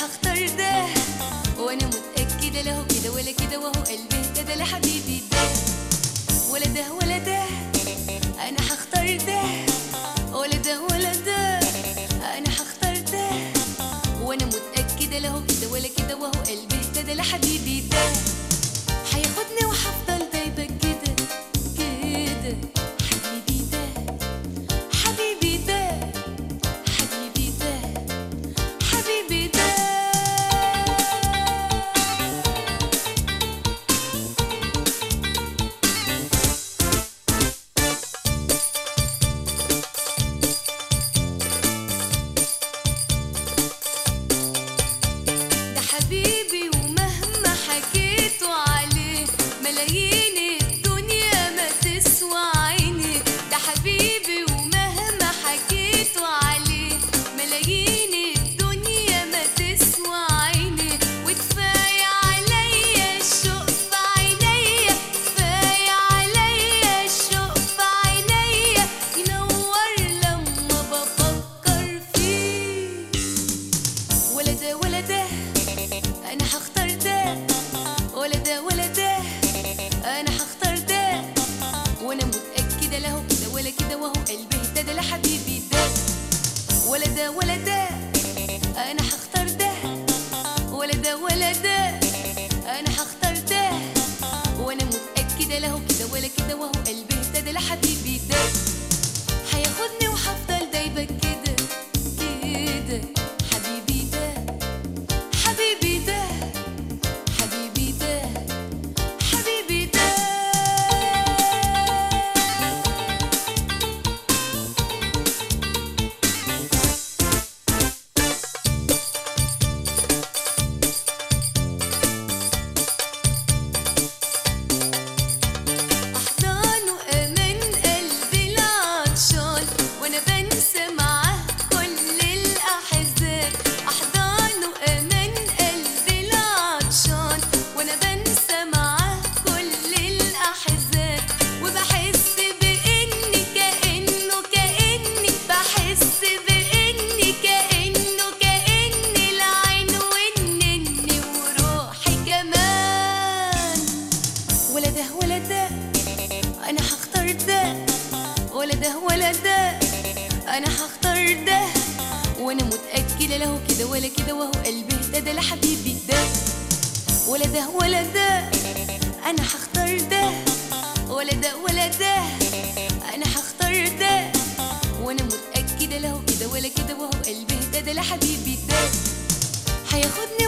هختار ده وانا متأكدة له كده ولا كده وهو قلبي اهتدى لحبيبي ده ولا ده ولا ده انا هختار ده ولا ده ولا ده انا هختار ده وانا متأكدة له كده ولا كده وهو قلبي اهتدى لحبيبي ده هياخدني وهفضل دايبة كده كده حبيبي ده حبيبي ده حبيبي ده حبيبي ده ده حبيبي ومهما حكيتوا عليه ملايين الدنيا ما تسوى عيني ده حبيبي ومهما حكيتوا عليه ملايين الدنيا ما تسوى عيني وكفاية عليا الشوق في عينيا كفاية عليا الشوق في عينيا ينور لما بفكر فيه ولا ده ولا ده انا هختار ده ولا ده ولا ده انا هختار ده وانا متاكده له كده ولا كده وهو قلبي اهتدى لحبيبي ده ولا ده ولا ده انا هختار ده ولا ده ولا ده انا هختار ده وانا متاكده له كده ولا كده وهو قلبي اهتدى لحبيبي ده هياخدني وهفضل دايبه كده كده حبيبي ده حبيبي ده حبيبي ده حبيبي ده أحضان وأمان قلبي العطشان وأنا بنسى معاه كل الأحزان أحضان وأمان قلبي العطشان وأنا بنسى معاه كل الأحزان وبحس بإني كأنه كأني بحس بإني كأنه كأني العين والنني وروحي كمان ولا ده ولا ده انا هختار ده ولا ده ولا ده انا هختار ده وانا متاكده له كده ولا كده وهو قلبي اهتدى لحبيبي ده ولا ده ولا ده انا هختار ده ولا ده ولا ده انا هختار ده وانا متاكده له كده ولا كده وهو قلبي اهتدى لحبيبي ده هياخدني